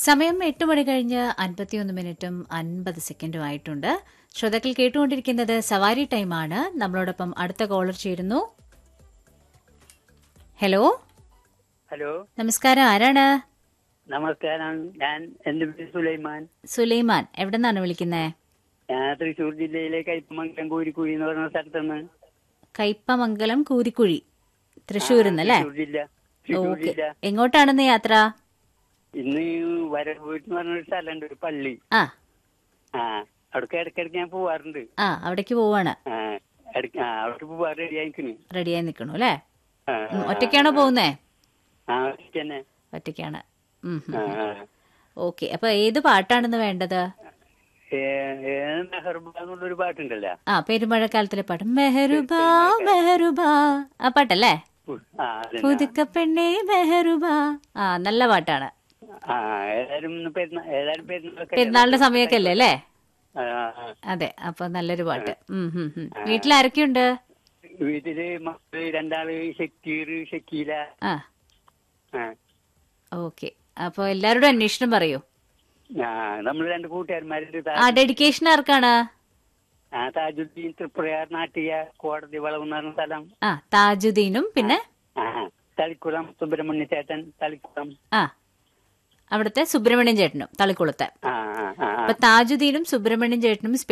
സമയം എട്ട് മണി കഴിഞ്ഞ് അൻപത്തിയൊന്ന് മിനിറ്റും അൻപത് സെക്കൻഡും ആയിട്ടുണ്ട് ശ്രോതാക്കൾ കേട്ടുകൊണ്ടിരിക്കുന്നത് സവാരി ടൈമാണ് നമ്മളോടൊപ്പം അടുത്ത കോളർ ചേരുന്നു ഹലോ ഹലോ നമസ്കാരം ആരാണ് നമസ്കാരം ഞാൻ എന്റെ പേര് സുലൈമാൻ സുലൈമാൻ എവിടെ നിന്നാണ് വിളിക്കുന്നത് ഞാൻ തൃശ്ശൂർ ജില്ലയിലെ കൈപ്പമംഗലം കൂരിക്കുഴി എന്ന് പറയുന്ന സ്ഥലത്തുനിന്ന് കയ്പമംഗലം കൂരിക്കുഴി തൃശ്ശൂരിൽ നിന്നല്ലേ തൃശ്ശൂർ ജില്ല തൃശ്ശൂർ ഓക്കെ ജില്ല എങ്ങോട്ടാണെന്ന് യാത്ര ഇന്ന് വരവൂർ എന്ന് പറഞ്ഞൊരു സ്ഥലമുണ്ട് ഒരു പള്ളി ആ ആ അവിടേക്ക് ഇടയ്ക്കിടയ്ക്ക് ഞാൻ പോവാറുണ്ട് ആ അവിടേക്ക് പോവാണ് ആ ഇടയ്ക്ക് ആ അവിടെ പോവാറ് റെഡിയായിക്കണ് റെഡിയായി നിൽക്കണു അല്ലേ ആ, ഉം, ഒറ്റയ്ക്കാണോ പോകുന്നേ ആ ഒറ്റയ്ക്ക് തന്നെ ഒറ്റയ്ക്കാണ് ഉം, ഉം. ആ, ആ. ഓക്കെ അപ്പൊ ഏത് പാട്ടാണെന്ന് വേണ്ടത് ഏ, ഏ, മെഹർബ എന്നുള്ളൊരു പാട്ടുണ്ടല്ലോ ആ പെരുമഴക്കാലത്തിലെ പാട്ട് മെഹറുബാ മെഹറുബാ ആ പാട്ടല്ലേ ഉ- ആ അതന്നെ. പുതുക്ക പെണ്ണേ മെഹറുബാ ആ നല്ല പാട്ടാണ് ആ ഏതായാലും ഇന്ന് പെരുന്നാ- ഏതായാലും പെരുന്നാളൊക്കെ പെരുന്നാളിന്റെ സമയമൊക്കെ അല്ലേ അല്ലേ ആ, ആ, ആ. അതെ അപ്പൊ നല്ലൊരു പാട്ട് ഉം, ഉം, ഉം. വീട്ടിലാരൊക്കെയുണ്ട് വീട്ടില് മക്കള് രണ്ടാള് ഷക്കീർ ഷക്കീല ആ ആ ഓക്കെ അപ്പൊ എല്ലാവരോടും അന്വേഷണം പറയൂ ആ, നമ്മള് രണ്ട് കൂട്ടുകാരന്മാരുണ്ട് താ- ആ ഡെഡിക്കേഷൻ ആർക്കാണ് ആ, താജുദ്ദീൻ തൃപ്രയാർ നാട്ടിയ കോടതി വളവ് എന്ന് പറഞ്ഞ സ്ഥലം ആ താജുദ്ദീനും പിന്നെ ആ തളിക്കുളം സുബ്രഹ്മണ്യ ചേട്ടൻ തളിക്കുളം ആ അവിടുത്തെ സുബ്രഹ്മണ്യം ചേട്ടനും തളിക്കുളത്തെ ആ ആ ആ അപ്പൊ താജുദ്ദീനും സുബ്രഹ്മണ്യം ചേട്ടനും